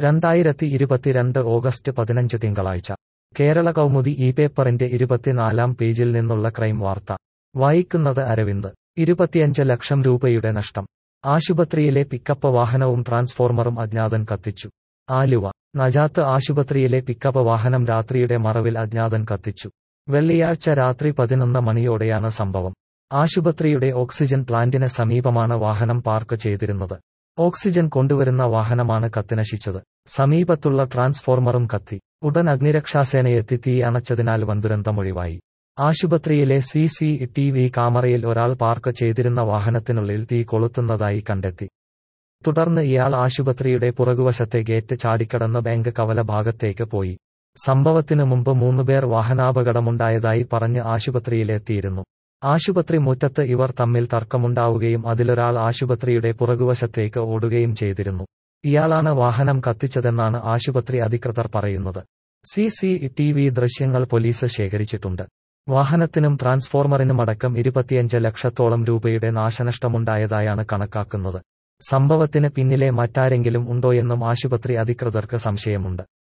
രണ്ടായിരത്തി ഇരുപത്തിരണ്ട് ഓഗസ്റ്റ് പതിനഞ്ച് തിങ്കളാഴ്ച കേരള കൗമുദി ഈ പേപ്പറിന്റെ ഇരുപത്തിനാലാം പേജിൽ നിന്നുള്ള ക്രൈം വാർത്ത വായിക്കുന്നത് അരവിന്ദ് ഇരുപത്തിയഞ്ച് ലക്ഷം രൂപയുടെ നഷ്ടം ആശുപത്രിയിലെ പിക്കപ്പ് വാഹനവും ട്രാൻസ്ഫോർമറും അജ്ഞാതൻ കത്തിച്ചു ആലുവ നജാത്ത് ആശുപത്രിയിലെ പിക്കപ്പ് വാഹനം രാത്രിയുടെ മറവിൽ അജ്ഞാതൻ കത്തിച്ചു വെള്ളിയാഴ്ച രാത്രി പതിനൊന്ന് മണിയോടെയാണ് സംഭവം ആശുപത്രിയുടെ ഓക്സിജൻ പ്ലാന്റിന് സമീപമാണ് വാഹനം പാർക്ക് ചെയ്തിരുന്നത് ഓക്സിജൻ കൊണ്ടുവരുന്ന വാഹനമാണ് കത്തിനശിച്ചത് സമീപത്തുള്ള ട്രാൻസ്ഫോർമറും കത്തി ഉടൻ അഗ്നിരക്ഷാസേനയെത്തി തീ അണച്ചതിനാൽ വൻദുരന്തമൊഴിവായി ആശുപത്രിയിലെ സി സി ടി വി ക്യാമറയിൽ ഒരാൾ പാർക്ക് ചെയ്തിരുന്ന വാഹനത്തിനുള്ളിൽ തീ കൊളുത്തുന്നതായി കണ്ടെത്തി തുടർന്ന് ഇയാൾ ആശുപത്രിയുടെ പുറകുവശത്തെ ഗേറ്റ് ചാടിക്കടന്ന് ബാങ്ക് കവല ഭാഗത്തേക്ക് പോയി സംഭവത്തിനു മുമ്പ് മൂന്നുപേർ വാഹനാപകടമുണ്ടായതായി പറഞ്ഞ് ആശുപത്രിയിലെത്തിയിരുന്നു ആശുപത്രി മുറ്റത്ത് ഇവർ തമ്മിൽ തർക്കമുണ്ടാവുകയും അതിലൊരാൾ ആശുപത്രിയുടെ പുറകുവശത്തേക്ക് ഓടുകയും ചെയ്തിരുന്നു ഇയാളാണ് വാഹനം കത്തിച്ചതെന്നാണ് ആശുപത്രി അധികൃതർ പറയുന്നത് സി സി ടി വി ദൃശ്യങ്ങൾ പോലീസ് ശേഖരിച്ചിട്ടുണ്ട് വാഹനത്തിനും ട്രാൻസ്ഫോർമറിനുമടക്കം ഇരുപത്തിയഞ്ച് ലക്ഷത്തോളം രൂപയുടെ നാശനഷ്ടമുണ്ടായതായാണ് കണക്കാക്കുന്നത് സംഭവത്തിന് പിന്നിലെ മറ്റാരെങ്കിലും ഉണ്ടോയെന്നും ആശുപത്രി അധികൃതർക്ക് സംശയമുണ്ട്